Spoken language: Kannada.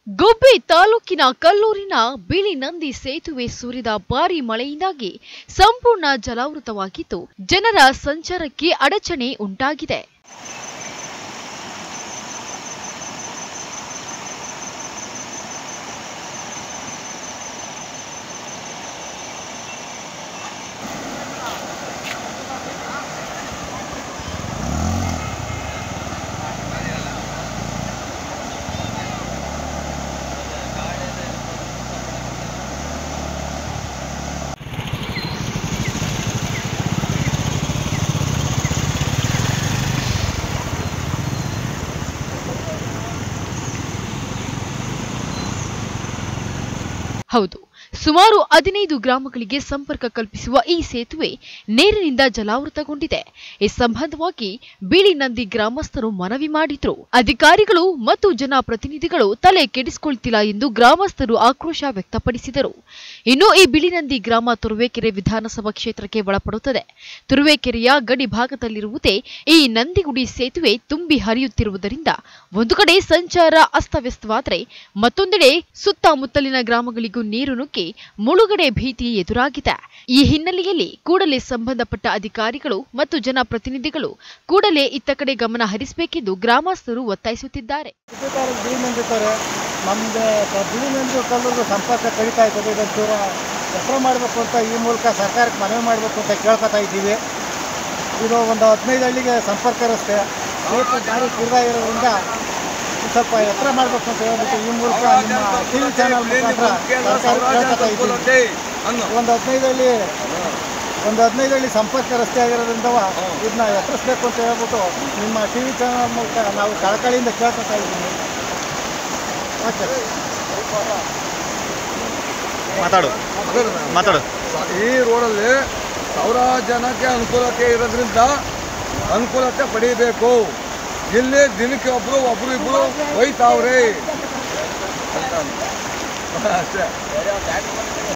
ಗುಬ್ಬಿ ತಾಲೂಕಿನ ಕಲ್ಲೂರಿನ ಬಿಳಿ ನಂದಿ ಸೇತುವೆ ಸುರಿದ ಭಾರಿ ಮಳೆಯಿಂದಾಗಿ ಸಂಪೂರ್ಣ ಜಲಾವೃತವಾಗಿದ್ದು ಜನರ ಸಂಚಾರಕ್ಕೆ ಅಡಚಣೆ ಉಂಟಾಗಿದೆ ಹೌದು ಸುಮಾರು ಹದಿನೈದು ಗ್ರಾಮಗಳಿಗೆ ಸಂಪರ್ಕ ಕಲ್ಪಿಸುವ ಈ ಸೇತುವೆ ನೀರಿನಿಂದ ಜಲಾವೃತಗೊಂಡಿದೆ ಈ ಸಂಬಂಧವಾಗಿ ಬಿಳಿ ನಂದಿ ಗ್ರಾಮಸ್ಥರು ಮನವಿ ಮಾಡಿದ್ರು ಅಧಿಕಾರಿಗಳು ಮತ್ತು ಜನಪ್ರತಿನಿಧಿಗಳು ತಲೆ ಕೆಡಿಸಿಕೊಳ್ತಿಲ್ಲ ಎಂದು ಗ್ರಾಮಸ್ಥರು ಆಕ್ರೋಶ ವ್ಯಕ್ತಪಡಿಸಿದರು ಇನ್ನು ಈ ಬಿಳಿನಂದಿ ಗ್ರಾಮ ತುರುವೇಕೆರೆ ವಿಧಾನಸಭಾ ಕ್ಷೇತ್ರಕ್ಕೆ ಒಳಪಡುತ್ತದೆ ತುರುವೇಕೆರೆಯ ಗಡಿ ಭಾಗದಲ್ಲಿರುವುದೇ ಈ ನಂದಿಗುಡಿ ಸೇತುವೆ ತುಂಬಿ ಹರಿಯುತ್ತಿರುವುದರಿಂದ ಒಂದು ಕಡೆ ಸಂಚಾರ ಅಸ್ತವ್ಯಸ್ತವಾದರೆ ಮತ್ತೊಂದೆಡೆ ಸುತ್ತಮುತ್ತಲಿನ ಗ್ರಾಮಗಳಿಗೂ ನೀರು ನುಗ್ಗಿ ಮುಳುಗಡೆ ಭೀತಿ ಎದುರಾಗಿದೆ ಈ ಹಿನ್ನೆಲೆಯಲ್ಲಿ ಕೂಡಲೇ ಸಂಬಂಧಪಟ್ಟ ಅಧಿಕಾರಿಗಳು ಮತ್ತು ಜನಪ್ರತಿನಿಧಿಗಳು ಕೂಡಲೇ ಇತ್ತ ಕಡೆ ಗಮನ ಹರಿಸಬೇಕೆಂದು ಗ್ರಾಮಸ್ಥರು ಒತ್ತಾಯಿಸುತ್ತಿದ್ದಾರೆ ಬಿಳಿ ಬಿಳಿ ನಂದಿತಾರೆ ನಮ್ಮದು ಬಿಳಿ ನಂದಿ ಕಲ್ಲೂರು ಸಂಪರ್ಕ ಕಡಿತಾ ಇರ್ತದೆ ಇದನ್ನು ದೂರ ಎತ್ತರ ಮಾಡಬೇಕು ಅಂತ ಈ ಮೂಲಕ ಸರ್ಕಾರಕ್ಕೆ ಮನವಿ ಮಾಡಬೇಕು ಅಂತ ಕೇಳ್ಕೊತಾ ಇದ್ದೀವಿ ಇದು ಒಂದು ಹದಿನೈದು ಹಳ್ಳಿಗೆ ಸಂಪರ್ಕ ರಸ್ತೆ ಸೇತುವೆ ದಾರಿ ಕಿರಿದಾ ಇರೋದ್ರಿಂದ ಇದು ಸ್ವಲ್ಪ ಎತ್ತರ ಮಾಡಬೇಕು ಅಂತ ಹೇಳ್ಬಿಟ್ಟು ಈ ಮೂಲಕ ನಿಮ್ಮ ಟಿ ವಿ ಚಾನಲ್ ಮುಖಾಂತರ ಸರ್ಕಾರಕ್ಕೆ ಕೇಳ್ಕೊತಾ ಇದ್ದೀವಿ ಒಂದು ಹದಿನೈದು ಹಳ್ಳಿ ಒಂದು ಹದಿನೈದು ಹಳ್ಳಿ ಸಂಪರ್ಕ ರಸ್ತೆ ಆಗಿರೋದ್ರಿಂದ ಇದನ್ನ ಎತ್ತರಿಸ್ಬೇಕು ಅಂತ ಹೇಳ್ಬಿಟ್ಟು ನಿಮ್ಮ ಟಿ ವಿ ಚಾನಲ್ ಮೂಲಕ ನಾವು ಕಳಕಳಿಯಿಂದ ಕೇಳ್ಕೊತಾ ಇದ್ದೀವಿ ಓಕೆ ಮಾತಾಡು ಮಾತಾಡು ಈ ರೋಡಲ್ಲಿ ಸಾವಿರಾರು ಜನಕ್ಕೆ ಅನುಕೂಲತೆ ಇರೋದ್ರಿಂದ ಅನುಕೂಲತೆ ಪಡೀಬೇಕು ಇಲ್ಲಿ ದಿನಕ್ಕೆ ಒಬ್ರು ಒಬ್ರು ಇಬ್ರು ಒಯ್ತಾವ್ರೆ ಅಂತ ಅಷ್ಟೇ